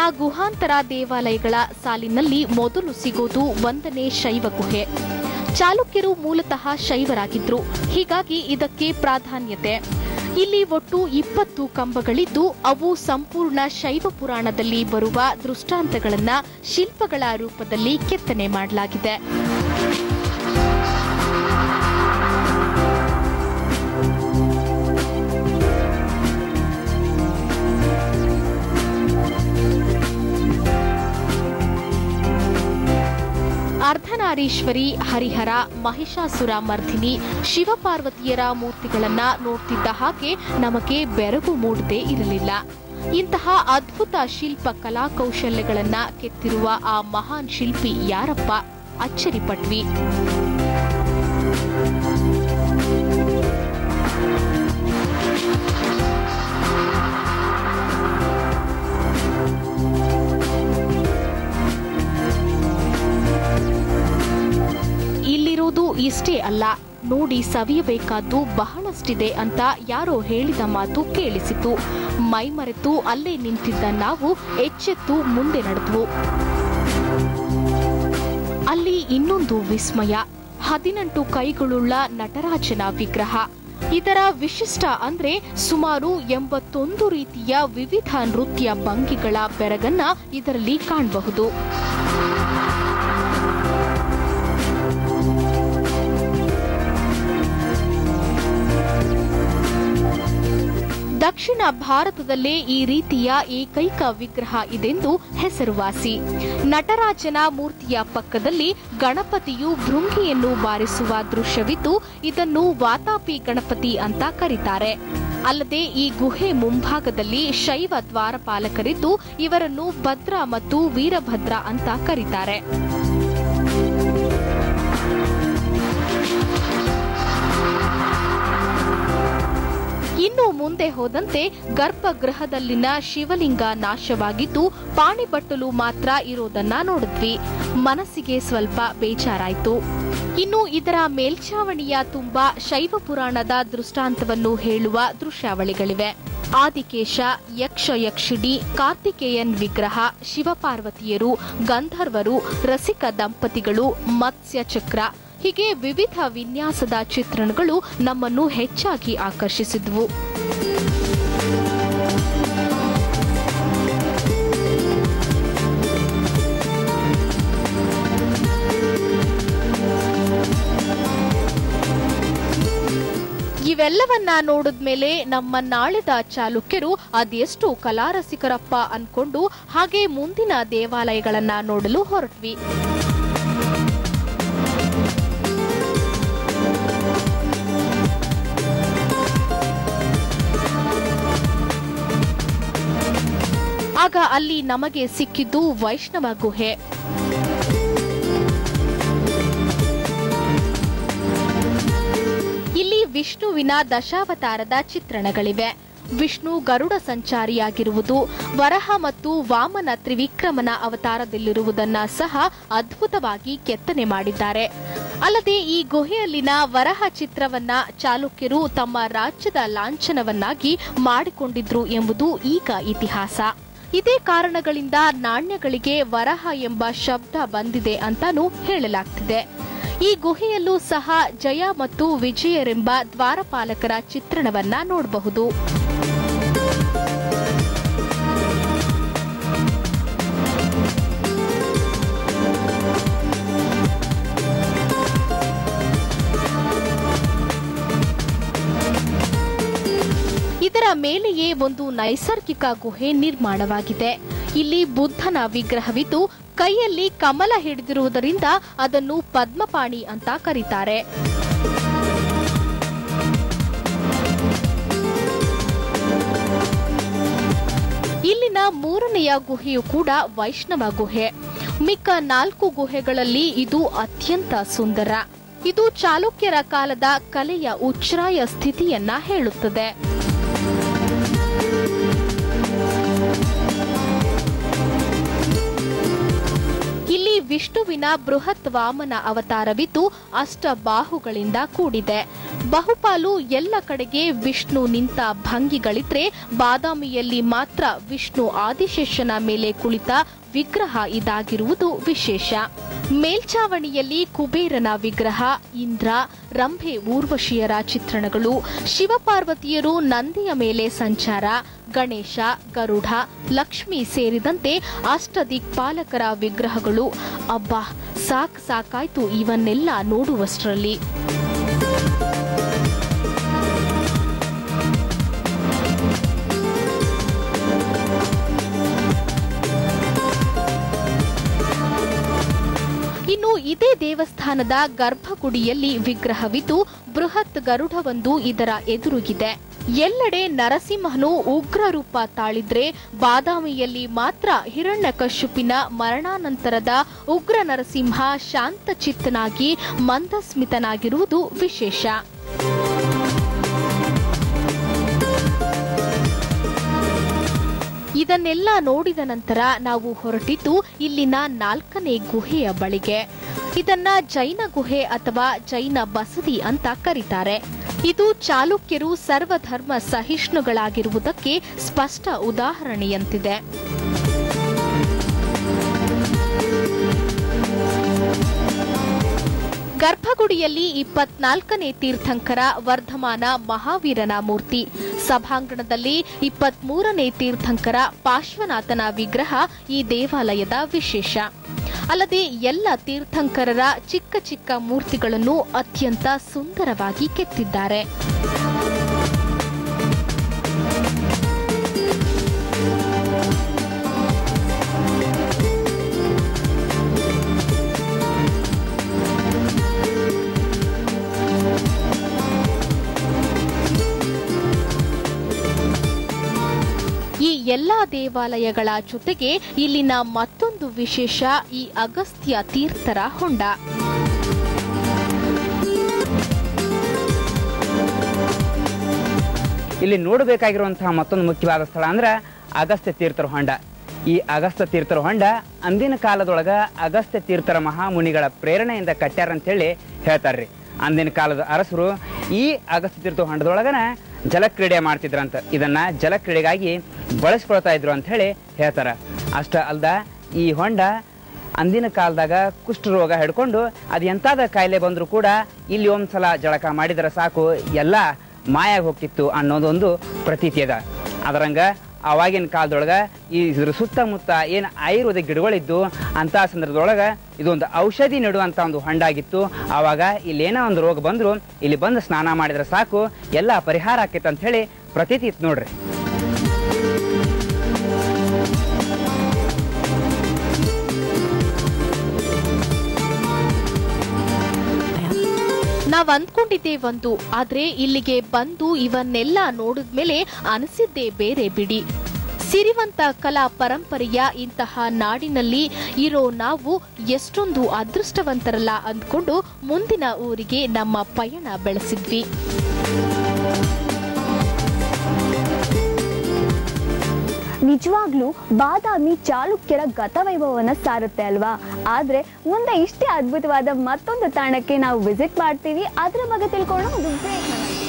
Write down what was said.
ಗುಹಾಂತರ ದೇವಾಲಯಗಳ ಸಾಲಿನಲ್ಲಿ ಮೊದಲು ಸಿಗೋದು ಒಂದನೇ ಶೈವ ಗುಹೆ ಚಾಲುಕ್ಯರು ಮೂಲತಃ ಶೈವರಾಗಿದ್ರು ಹೀಗಾಗಿ ಇದಕ್ಕೆ ಪ್ರಾಧಾನ್ಯತೆ ಇಲ್ಲಿ ಒಟ್ಟು ಇಪ್ಪತ್ತು ಕಂಬಗಳಿದ್ದು ಅವು ಸಂಪೂರ್ಣ ಶೈವ ಪುರಾಣದಲ್ಲಿ ಬರುವ ದೃಷ್ಟಾಂತಗಳನ್ನ ಶಿಲ್ಪಗಳ ರೂಪದಲ್ಲಿ ಕೆತ್ತನೆ ಮಾಡಲಾಗಿದೆ ಅರ್ಧನಾರೀಶ್ವರಿ ಹರಿಹರ ಮಹಿಷಾಸುರ ಮರ್ಧಿನಿ ಶಿವಪಾರ್ವತಿಯರ ಮೂರ್ತಿಗಳನ್ನ ನೋಡ್ತಿದ್ದ ಹಾಗೆ ನಮಗೆ ಬೆರಗು ಮೂಡದೇ ಇರಲಿಲ್ಲ ಇಂತಹ ಅದ್ಭುತ ಶಿಲ್ಪ ಕಲಾ ಕೌಶಲ್ಯಗಳನ್ನ ಕೆತ್ತಿರುವ ಆ ಮಹಾನ್ ಶಿಲ್ಪಿ ಯಾರಪ್ಪ ಅಚ್ಚರಿಪಟ್ವಿ ಇಲ್ಲಿರುವುದು ಇಷ್ಟೇ ಅಲ್ಲ ನೋಡಿ ಸವಿಯಬೇಕಾದ್ದು ಬಹಳಷ್ಟಿದೆ ಅಂತ ಯಾರೋ ಹೇಳಿದ ಮಾತು ಕೇಳಿಸಿತು ಮೈಮರೆತು ಅಲ್ಲೇ ನಿಂತಿದ್ದ ನಾವು ಎಚ್ಚೆತ್ತು ಮುಂದೆ ನಡೆದ್ವು ಅಲ್ಲಿ ಇನ್ನೊಂದು ವಿಸ್ಮಯ ಹದಿನೆಂಟು ಕೈಗಳುಳ್ಳ ನಟರಾಜನ ವಿಗ್ರಹ ಇದರ ವಿಶಿಷ್ಟ ಅಂದ್ರೆ ಸುಮಾರು ಎಂಬತ್ತೊಂದು ರೀತಿಯ ವಿವಿಧ ನೃತ್ಯ ಭಂಗಿಗಳ ಬೆರಗನ್ನ ಇದರಲ್ಲಿ ಕಾಣಬಹುದು ದಕ್ಷಿಣ ಭಾರತದಲ್ಲೇ ಈ ರೀತಿಯ ಏಕೈಕ ವಿಗ್ರಹ ಇದೆಂದು ಹೆಸರುವಾಸಿ ನಟರಾಜನ ಮೂರ್ತಿಯ ಪಕ್ಕದಲ್ಲಿ ಗಣಪತಿಯು ಭೃಂಗಿಯನ್ನು ಬಾರಿಸುವ ದೃಶ್ಯವಿದ್ದು ಇದನ್ನು ವಾತಾಪಿ ಗಣಪತಿ ಅಂತ ಕರೀತಾರೆ ಅಲ್ಲದೆ ಈ ಗುಹೆ ಮುಂಭಾಗದಲ್ಲಿ ಶೈವ ದ್ವಾರಪಾಲಕರಿದ್ದು ಇವರನ್ನು ಭದ್ರ ಮತ್ತು ವೀರಭದ್ರ ಅಂತ ಕರೀತಾರೆ ಇನ್ನು ಮುಂದೆ ಹೋದಂತೆ ಗರ್ಭಗೃಹದಲ್ಲಿನ ಶಿವಲಿಂಗ ನಾಶವಾಗಿದ್ದು ಪಾಣಿಬಟ್ಟಲು ಮಾತ್ರ ಇರೋದನ್ನ ನೋಡಿದ್ವಿ ಮನಸ್ಸಿಗೆ ಸ್ವಲ್ಪ ಬೇಜಾರಾಯ್ತು ಇನ್ನು ಇದರ ಮೇಲ್ಛಾವಣಿಯ ತುಂಬಾ ಶೈವ ಪುರಾಣದ ದೃಷ್ಟಾಂತವನ್ನು ಹೇಳುವ ದೃಶ್ಯಾವಳಿಗಳಿವೆ ಆದಿಕೇಶ ಯಕ್ಷ ಯಕ್ಷಿಣಿ ಕಾರ್ತಿಕೇಯನ್ ವಿಗ್ರಹ ಶಿವಪಾರ್ವತಿಯರು ಗಂಧರ್ವರು ರಸಿಕ ದಂಪತಿಗಳು ಮತ್ಸ್ಯ ಚಕ್ರ ಹೀಗೆ ವಿವಿಧ ವಿನ್ಯಾಸದ ಚಿತ್ರಣಗಳು ನಮ್ಮನ್ನು ಹೆಚ್ಚಾಗಿ ಆಕರ್ಷಿಸಿದ್ವು ಇವೆಲ್ಲವನ್ನ ನೋಡಿದ್ಮೇಲೆ ನಮ್ಮ ನಾಳಿದ ಚಾಲುಕ್ಯರು ಅದೆಷ್ಟು ಕಲಾರಸಿಕರಪ್ಪ ಅನ್ಕೊಂಡು ಹಾಗೆ ಮುಂದಿನ ದೇವಾಲಯಗಳನ್ನ ನೋಡಲು ಹೊರಟ್ವಿ ಆಗ ಅಲ್ಲಿ ನಮಗೆ ಸಿಕ್ಕಿದ್ದು ವೈಷ್ಣವ ಗುಹೆ ಇಲ್ಲಿ ವಿಷ್ಣುವಿನ ದಶಾವತಾರದ ಚಿತ್ರಣಗಳಿವೆ ವಿಷ್ಣು ಗರುಡ ಸಂಚಾರಿಯಾಗಿರುವುದು ವರಹ ಮತ್ತು ವಾಮನ ತ್ರಿವಿಕ್ರಮನ ಅವತಾರದಲ್ಲಿರುವುದನ್ನ ಸಹ ಅದ್ಭುತವಾಗಿ ಕೆತ್ತನೆ ಮಾಡಿದ್ದಾರೆ ಅಲ್ಲದೆ ಈ ಗುಹೆಯಲ್ಲಿನ ವರಹ ಚಿತ್ರವನ್ನ ಚಾಲುಕ್ಯರು ತಮ್ಮ ರಾಜ್ಯದ ಲಾಂಛನವನ್ನಾಗಿ ಮಾಡಿಕೊಂಡಿದ್ರು ಎಂಬುದು ಈಗ ಇತಿಹಾಸ ಇದೇ ಕಾರಣಗಳಿಂದ ನಾಣ್ಯಗಳಿಗೆ ವರಹ ಎಂಬ ಶಬ್ದ ಬಂದಿದೆ ಅಂತಾನೂ ಹೇಳಲಾಗ್ತಿದೆ ಈ ಗುಹೆಯಲ್ಲೂ ಸಹ ಜಯ ಮತ್ತು ವಿಜಯರೆಂಬ ದ್ವಾರಪಾಲಕರ ಚಿತ್ರಣವನ್ನ ನೋಡಬಹುದು ಇದರ ಮೇಲೆಯೇ ಒಂದು ನೈಸರ್ಗಿಕ ಗುಹೆ ನಿರ್ಮಾಣವಾಗಿದೆ ಇಲ್ಲಿ ಬುದ್ಧನ ವಿಗ್ರಹವಿದ್ದು ಕೈಯಲ್ಲಿ ಕಮಲ ಹಿಡಿದಿರುವುದರಿಂದ ಅದನ್ನು ಪದ್ಮಪಾಣಿ ಅಂತ ಕರೀತಾರೆ ಇಲ್ಲಿನ ಮೂರನೆಯ ಗುಹೆಯು ಕೂಡ ವೈಷ್ಣವ ಗುಹೆ ಮಿಕ್ಕ ನಾಲ್ಕು ಗುಹೆಗಳಲ್ಲಿ ಇದು ಅತ್ಯಂತ ಸುಂದರ ಇದು ಚಾಲುಕ್ಯರ ಕಾಲದ ಕಲೆಯ ಉಚ್ಛ್ರಾಯ ಸ್ಥಿತಿಯನ್ನ ಹೇಳುತ್ತದೆ ಇಲ್ಲಿ ವಿಷ್ಣುವಿನ ಬೃಹತ್ ವಾಮನ ಅವತಾರವಿದ್ದು ಅಷ್ಟ ಬಾಹುಗಳಿಂದ ಕೂಡಿದೆ ಬಹುಪಾಲು ಎಲ್ಲ ಕಡೆಗೆ ವಿಷ್ಣು ನಿಂತ ಭಂಗಿಗಳಿದ್ರೆ ಬಾದಾಮಿಯಲ್ಲಿ ಮಾತ್ರ ವಿಷ್ಣು ಆದಿಶೇಷನ ಮೇಲೆ ಕುಳಿತ ವಿಗ್ರಹ ಇದಾಗಿರುವುದು ವಿಶೇಷ ಮೇಲ್ಚಾವಣಿಯಲ್ಲಿ ಕುಬೇರನ ವಿಗ್ರಹ ಇಂದ್ರ ರಂಭೆ ಊರ್ವಶಿಯರ ಚಿತ್ರಣಗಳು ಶಿವಪಾರ್ವತಿಯರು ನಂದಿಯ ಮೇಲೆ ಸಂಚಾರ ಗಣೇಶ ಗರುಡ ಲಕ್ಷ್ಮಿ ಸೇರಿದಂತೆ ಅಷ್ಟದಿಕ್ಪಾಲಕರ ವಿಗ್ರಹಗಳು ಅಬ್ಬಾ ಸಾಕ್ ಸಾಕಾಯ್ತು ಇವನ್ನೆಲ್ಲ ನೋಡುವಷ್ಟರಲ್ಲಿ ಇನ್ನು ಇದೇ ದೇವಸ್ಥಾನದ ಗರ್ಭಗುಡಿಯಲ್ಲಿ ವಿಗ್ರಹವಿದ್ದು ಬೃಹತ್ ಗರುಡವೊಂದು ಇದರ ಎದುರುಗಿದೆ ಎಲ್ಲೆಡೆ ನರಸಿಂಹನು ಉಗ್ರ ರೂಪ ತಾಳಿದ್ರೆ ಬಾದಾಮಿಯಲ್ಲಿ ಮಾತ್ರ ಹಿರಣ್ಯಕಶ್ಯಪಿನ ಮರಣಾನಂತರದ ಉಗ್ರ ನರಸಿಂಹ ಶಾಂತಚಿತ್ತನಾಗಿ ಮಂದಸ್ಮಿತನಾಗಿರುವುದು ವಿಶೇಷ ಇದನ್ನೆಲ್ಲ ನೋಡಿದ ನಂತರ ನಾವು ಹೊರಟಿದ್ದು ಇಲ್ಲಿನ ನಾಲ್ಕನೇ ಗುಹೆಯ ಬಳಿಗೆ ಇದನ್ನ ಜೈನ ಗುಹೆ ಅಥವಾ ಜೈನ ಬಸದಿ ಅಂತ ಕರೀತಾರೆ ಇದು ಚಾಲುಕ್ಯರು ಸರ್ವಧರ್ಮ ಸಹಿಷ್ಣುಗಳಾಗಿರುವುದಕ್ಕೆ ಸ್ಪಷ್ಟ ಉದಾಹರಣೆಯಂತಿದೆ ಗರ್ಭಗುಡಿಯಲ್ಲಿ ಇಪ್ಪತ್ನಾಲ್ಕನೇ ತೀರ್ಥಂಕರ ವರ್ಧಮಾನ ಮಹಾವೀರನ ಮೂರ್ತಿ ಸಭಾಂಗಣದಲ್ಲಿ ಇಪ್ಪತ್ಮೂರನೇ ತೀರ್ಥಂಕರ ಪಾರ್ಶ್ವನಾಥನ ವಿಗ್ರಹ ಈ ದೇವಾಲಯದ ವಿಶೇಷ ಅಲ್ಲದೆ ಎಲ್ಲ ತೀರ್ಥಂಕರರ ಚಿಕ್ಕ ಚಿಕ್ಕ ಮೂರ್ತಿಗಳನ್ನು ಅತ್ಯಂತ ಸುಂದರವಾಗಿ ಕೆತ್ತಿದ್ದಾರೆ ಈ ಎಲ್ಲಾ ದೇವಾಲಯಗಳ ಜೊತೆಗೆ ಇಲ್ಲಿನ ಮತ್ತೊಂದು ವಿಶೇಷ ಈ ಅಗಸ್ತ್ಯ ತೀರ್ಥರ ಹೊಂಡ ಇಲ್ಲಿ ನೋಡಬೇಕಾಗಿರುವಂತಹ ಮತ್ತೊಂದು ಮುಖ್ಯವಾದ ಸ್ಥಳ ಅಂದ್ರೆ ಅಗಸ್ತ್ಯ ತೀರ್ಥರ ಹೊಂಡ ಈ ಅಗಸ್ತ್ಯ ತೀರ್ಥರ ಹೊಂಡ ಅಂದಿನ ಕಾಲದೊಳಗ ಅಗಸ್ತ್ಯ ತೀರ್ಥರ ಮಹಾಮುನಿಗಳ ಪ್ರೇರಣೆಯಿಂದ ಕಟ್ಟ್ಯಾರ ಅಂತೇಳಿ ಹೇಳ್ತಾರ್ರಿ ಅಂದಿನ ಕಾಲದ ಅರಸರು ಈ ಅಗಸ್ತ್ಯ ತೀರ್ಥ ಹೊಂಡದೊಳಗನ ಜಲಕ್ರೀಡೆ ಮಾಡ್ತಿದ್ರಂತ ಇದನ್ನ ಜಲಕ್ರೀಡೆಗಾಗಿ ಬಳಸ್ಕೊಳ್ತಾ ಇದ್ರು ಅಂತ ಹೇಳಿ ಹೇಳ್ತಾರ ಅಷ್ಟ ಅಲ್ದ ಈ ಹೊಂಡ ಅಂದಿನ ಕಾಲದಾಗ ಕುಷ್ಠರೋಗ ಹಿಡ್ಕೊಂಡು ಅದು ಎಂತಾದ ಕಾಯಿಲೆ ಬಂದರೂ ಕೂಡ ಇಲ್ಲಿ ಒಂದ್ಸಲ ಜಳಕ ಮಾಡಿದರೆ ಸಾಕು ಎಲ್ಲ ಮಾಯಾಗಿ ಹೋಗ್ತಿತ್ತು ಅನ್ನೋದೊಂದು ಪ್ರತೀತಿ ಅದ ಅದರಂಗ ಅವಾಗಿನ ಕಾಲದೊಳಗೆ ಈ ಇದ್ರ ಸುತ್ತಮುತ್ತ ಏನು ಆಯುರ್ವೇದಿಕ್ ಗಿಡಗಳಿದ್ದು ಅಂತ ಸಂದರ್ಭದೊಳಗೆ ಇದೊಂದು ಔಷಧಿ ನೆಡುವಂಥ ಒಂದು ಹೊಂಡಾಗಿತ್ತು ಆವಾಗ ಇಲ್ಲೇನೋ ಒಂದು ರೋಗ ಬಂದರೂ ಇಲ್ಲಿ ಬಂದು ಸ್ನಾನ ಮಾಡಿದ್ರೆ ಸಾಕು ಎಲ್ಲ ಪರಿಹಾರ ಆಕೈತೆ ಅಂತ ಹೇಳಿ ಪ್ರತೀತಿ ಇತ್ತು ನೋಡ್ರಿ ನಾವ್ ಅಂದ್ಕೊಂಡಿದ್ದೇ ಒಂದು ಆದ್ರೆ ಇಲ್ಲಿಗೆ ಬಂದು ಇವನ್ನೆಲ್ಲ ನೋಡಿದ್ಮೇಲೆ ಅನಿಸಿದ್ದೇ ಬೇರೆ ಬಿಡಿ ಸಿರಿವಂತ ಕಲಾ ಪರಂಪರೆಯ ಇಂತಹ ನಾಡಿನಲ್ಲಿ ಇರೋ ನಾವು ಎಷ್ಟೊಂದು ಅದೃಷ್ಟವಂತರಲ್ಲ ಅಂದ್ಕೊಂಡು ಮುಂದಿನ ಊರಿಗೆ ನಮ್ಮ ಪಯಣ ಬೆಳೆಸಿದ್ವಿ ನಿಜವಾಗ್ಲೂ ಬಾದಾಮಿ ಚಾಲುಕ್ಯರ ಗತವೈಭವವನ್ನ ಸಾರುತ್ತೆ ಅಲ್ವಾ ಆದ್ರೆ ಮುಂದೆ ಇಷ್ಟೇ ಅದ್ಭುತವಾದ ಮತ್ತೊಂದು ತಾಣಕ್ಕೆ ನಾವು ವಿಸಿಟ್ ಮಾಡ್ತೀವಿ ಅದ್ರ ಬಗ್ಗೆ ತಿಳ್ಕೊಳ್ಳೋ ಒಂದು ಬ್ರೇಕ್